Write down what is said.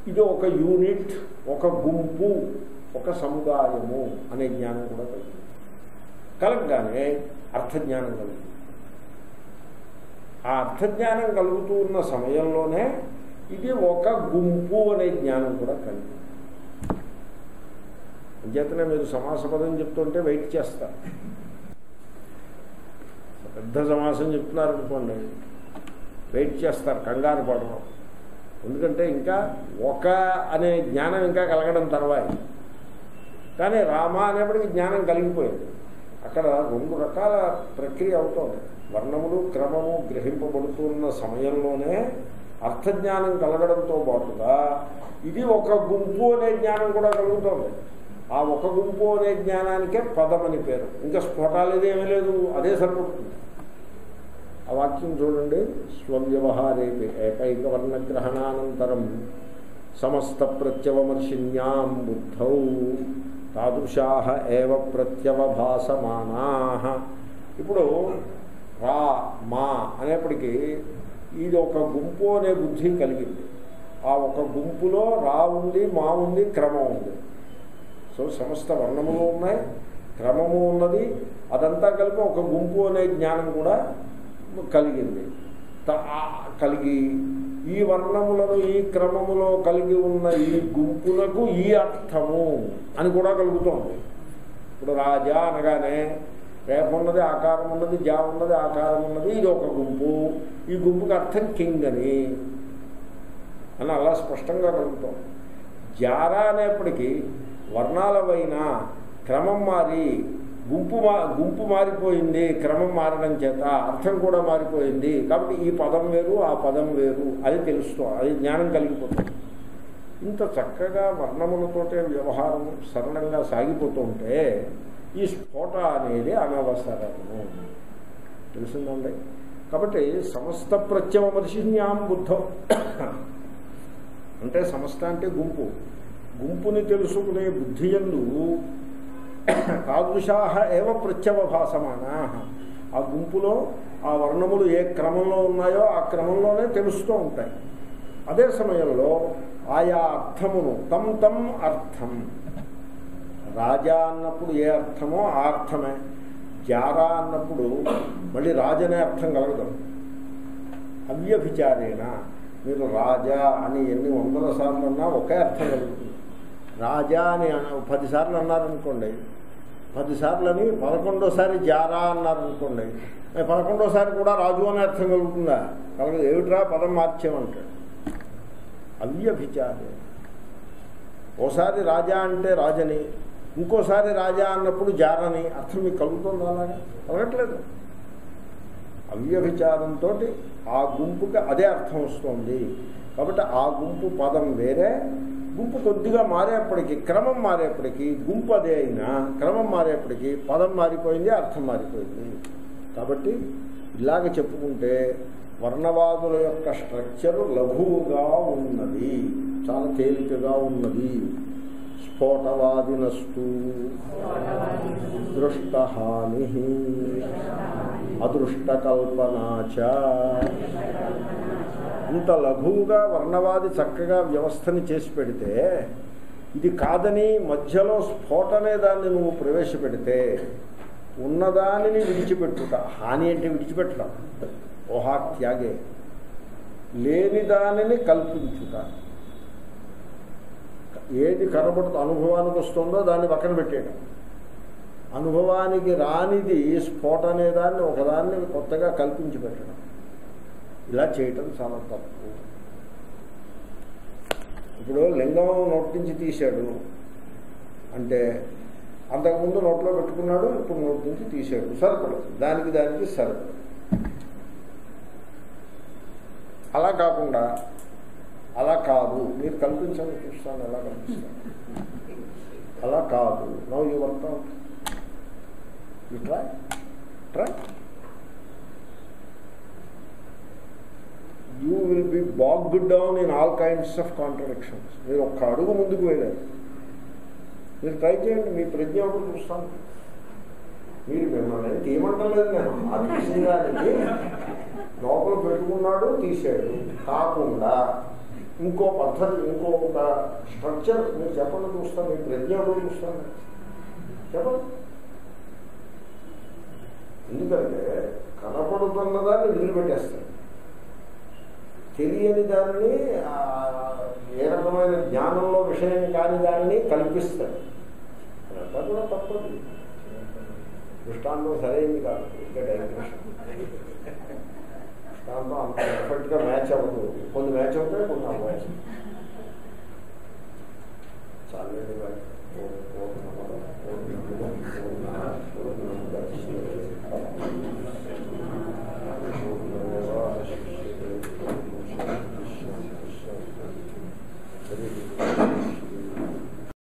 ఇది ఒక యూనిట్ ఒక గుంపు ఒక సముదాయము అనే జ్ఞానం కూడా కలుగుతుంది కలగగానే అర్థజ్ఞానం కలుగుతుంది ఆ అర్థజ్ఞానం కలుగుతూ ఉన్న సమయంలోనే ఇది ఒక గుంపు అనే జ్ఞానం కూడా కలిగింది అంచేతనే మీరు సమాస పదం చెప్తుంటే వెయిట్ చేస్తారు పెద్ద సమాసం చెప్తున్నారు అనుకోండి వెయిట్ చేస్తారు కంగారు పడడం ఎందుకంటే ఇంకా ఒక అనే జ్ఞానం ఇంకా కలగడం తర్వాత కానీ రామ అనేప్పటికీ జ్ఞానం కలిగిపోయింది అక్కడ రెండు రకాల ప్రక్రియ అవుతోంది వర్ణములు క్రమము గ్రహింపబడుతున్న సమయంలోనే అర్థజ్ఞానం కలగడంతో పాటుగా ఇది ఒక గుంపు అనే జ్ఞానం కూడా కలుగుతోంది ఆ ఒక గుంపు అనే జ్ఞానానికే పదమని పేరు ఇంకా స్ఫోటాలు ఏమీ లేదు అదే సరిపడుతుంది ఆ వాక్యం చూడండి స్వవ్యవహారే ఏకైక వర్ణగ్రహణానంతరం సమస్త ప్రత్యవమర్శిన్యాం బుద్ధౌ తాదృశా ఏవ ప్రత్యవభాసమానా ఇప్పుడు రా మా అనేప్పటికీ ఇది ఒక గుంపు అనే బుద్ధి కలిగింది ఆ ఒక గుంపులో రా ఉంది మా ఉంది క్రమం ఉంది సో సమస్త వర్ణములు ఉన్నాయి క్రమము ఉన్నది అదంతా కలిపి ఒక గుంపు అనే జ్ఞానం కూడా కలిగింది కలిగి ఈ వర్ణములను ఈ క్రమములో కలిగి ఉన్న ఈ గుంపులకు ఈ అర్థము అని కూడా కలుగుతోంది ఇప్పుడు రాజా అనగానే రేపు ఉన్నది ఆకారం ఉన్నది జా ఉన్నది ఆకారం ఉన్నది ఇది ఒక గుంపు ఈ గుంపుకి అర్థం కింగ్ అని అని అలా స్పష్టంగా కలుగుతోంది జారా అనేప్పటికీ వర్ణాలవైన క్రమం మారి గుంపు మా గుంపు మారిపోయింది క్రమం మారడం చేత అర్థం కూడా మారిపోయింది కాబట్టి ఈ పదం వేరు ఆ పదం వేరు అది తెలుస్తూ అది జ్ఞానం కలిగిపోతుంది ఇంత చక్కగా వర్ణములతోటే వ్యవహారం సరళంగా సాగిపోతుంటే ఈ స్ఫోట అనేది అనవసరము తెలిసిందండి కాబట్టి సమస్త ప్రత్యవమర్శిన్యాం బుద్ధం అంటే సమస్త అంటే గుంపు గుంపుని తెలుసుకునే బుద్ధి ఎందు తాదృశా ఏవ ప్రత్యవభాసమానా ఆ గుంపులో ఆ వర్ణములు ఏ క్రమంలో ఉన్నాయో ఆ క్రమంలోనే తెలుస్తూ ఉంటాయి అదే సమయంలో ఆయా అర్థమును తమ్ తమ్ అర్థం రాజా అన్నప్పుడు ఏ అర్థమో ఆ అర్థమే జారా అన్నప్పుడు మళ్ళీ రాజనే అర్థం కలగదు అవ్యభిచారేణ మీరు రాజా అని ఎన్ని వందల సార్లు అన్నా ఒకే అర్థం కలుగుతుంది రాజా అని పదిసార్లు అన్నారనుకోండి పదిసార్లు అని పదకొండోసారి జారా అన్నారనుకోండి పదకొండోసారి కూడా రాజు అనే అర్థం కలుగుతుందా కలగదు ఏమిట్రా పదం మార్చేమంటాడు అవ్యభిచారే ఓసారి రాజా అంటే రాజని ఇంకోసారి రాజా అన్నప్పుడు జారని అర్థం మీకు కలుగుతుంది అలాగా కలగట్లేదు అవ్యభిచారంతో ఆ గుంపుకి అదే అర్థం వస్తుంది కాబట్టి ఆ గుంపు పదం వేరే గుంపు కొద్దిగా మారేప్పటికీ క్రమం మారేప్పటికీ గుంపు అదే అయినా క్రమం మారేప్పటికీ పదం మారిపోయింది అర్థం మారిపోయింది కాబట్టి ఇలాగ చెప్పుకుంటే వర్ణవాదుల యొక్క స్ట్రక్చర్ లఘువుగా ఉన్నది చాలా తేలికగా ఉన్నది స్ఫోటవాదినస్తు దృష్టహాని అదృష్టకల్పనాచ ఇంత లఘువుగా వర్ణవాది చక్కగా వ్యవస్థని చేసి పెడితే ఇది కాదని మధ్యలో స్ఫోటనే దాన్ని నువ్వు ప్రవేశపెడితే ఉన్నదానిని విడిచిపెట్టుట హాని అంటే విడిచిపెట్టడం ఓహా త్యాగే లేని దానిని కల్పించుట ఏది కనబడుతూ అనుభవానికి వస్తుందో దాన్ని పక్కన పెట్టేయడం అనుభవానికి రానిది స్ఫోట అనే దాన్ని ఒకదాన్ని కొత్తగా కల్పించి పెట్టడం ఇలా చేయటం చాలా తప్పు ఇప్పుడు లింగం నోటి నుంచి తీశాడు అంటే అంతకుముందు నోట్లో పెట్టుకున్నాడు ఇప్పుడు నోటి నుంచి తీశాడు సరిపడదు దానికి దానికి సరిపడదు అలా కాకుండా అలా కాదు మీరు కల్పించండి చూస్తాను ఎలా కల్పిస్తాను అలా కాదు now you work out you try try you will be bog down in all kinds of contradictions మీరు ఒక్క అడుగు ముందుకు వెళ్ళారు మీరు ట్రై చేయండి మీ ప్రజ్ఞ ఒకటి చూస్తాను మీరు మిమ్మల్ని తీయమంటలేదు నేను ఆ తీసేదానికి లోపల పెట్టుకున్నాడు తీసాడు కాకుండా ఇంకో పద్ధతి ఇంకో ఒక స్ట్రక్చర్ మీరు చెప్పండి చూస్తాను మీ ప్రజ్ఞలో చూస్తాను చెప్పండి ఎందుకంటే కనపడుతున్నదాన్ని వదిలిపెట్టేస్తాడు తెలియని దానిని ఆ, ఏ రకమైన జ్ఞానంలో విషయం కాని దానిని కల్పిస్తాడు అదంతా కూడా తప్పదు దృష్టాంతం సరైంది కాదు ఇంకా డైరెక్షన్ దృష్టాంతం అంత పర్ఫెక్ట్గా మ్యాచ్ అవ్వదు కొన్ని మ్యాచ్ అవుతాయి కొన్ని అవ్వచ్చు